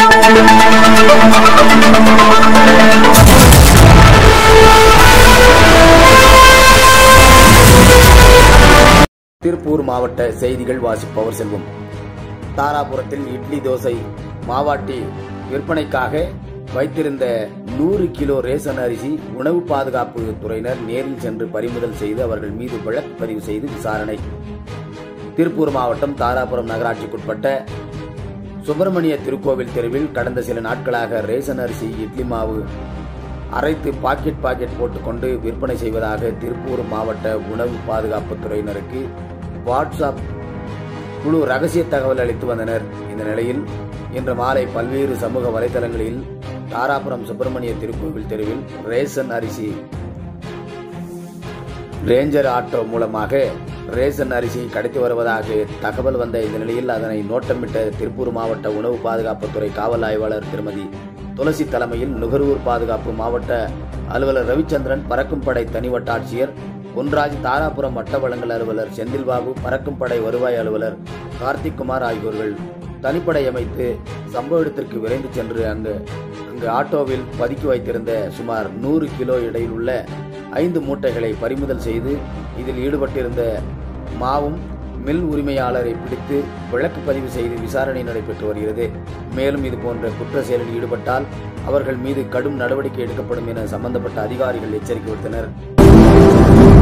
திருப்பூர் மாவட்ட செய்திகள் வாசிப்பவர் செல்வம் தாராபுரத்தில் இட்லி தோசை மாவாட்டி விற்பனைக்காக வைத்திருந்த நூறு கிலோ ரேசன் அரிசி உணவு பாதுகாப்பு துறையினர் நேரில் சென்று பறிமுதல் செய்து அவர்கள் மீது வழக்கு பதிவு செய்து விசாரணை திருப்பூர் மாவட்டம் தாராபுரம் நகராட்சிக்குட்பட்ட சுப்பிரமணிய திருக்கோவில் தெருவில் கடந்த சில நாட்களாக ரேசன் அரிசி இட்லி மாவு அரைத்து பாக்கெட் பாக்கெட் போட்டுக்கொண்டு விற்பனை செய்வதாக திருப்பூர் மாவட்ட உணவு பாதுகாப்பு துறையினருக்கு வாட்ஸ்அப் குழு ரகசிய தகவல் அளித்து வந்தனர் இந்த நிலையில் இன்று மாலை பல்வேறு சமூக வலைதளங்களில் தாராபுரம் சுப்பிரமணிய திருக்கோவில் தெருவில் ரேசன் அரிசி ரேஞ்சர் ஆட்டோ மூலமாக ரேசன் அரிசி கடத்தி வருவதாக தகவல் வந்த இந்த நிலையில் அதனை நோட்டமிட்ட திருப்பூர் மாவட்ட உணவு பாதுகாப்புத்துறை காவல் ஆய்வாளர் திருமதி துளசி தலைமையில் நுகர்வோர் பாதுகாப்பு மாவட்ட அலுவலர் ரவிச்சந்திரன் பறக்கும் படை தனி வட்டாட்சியர் பொன்ராஜ் தாராபுரம் வட்ட வழங்கல் அலுவலர் செந்தில்பாபு பறக்கும் படை வருவாய் அலுவலர் கார்த்திக் குமார் ஆகியோர்கள் தனிப்படை அமைத்து சம்பவ இடத்திற்கு விரைந்து சென்று அங்கு அங்கு ஆட்டோவில் பதுக்கி வைத்திருந்த சுமார் நூறு கிலோ எடையில் உள்ள ஐந்து மூட்டைகளை பறிமுதல் செய்து இதில் ஈடுபட்டிருந்த மாவும் மில் உரிமையாளரை பிடித்து வழக்கு பதிவு செய்து விசாரணை நடைபெற்று வருகிறது மேலும் இது போன்ற குற்ற செயலில் ஈடுபட்டால் அவர்கள் மீது கடும் நடவடிக்கை எடுக்கப்படும் என சம்பந்தப்பட்ட அதிகாரிகள் எச்சரிக்கை விடுத்தனர்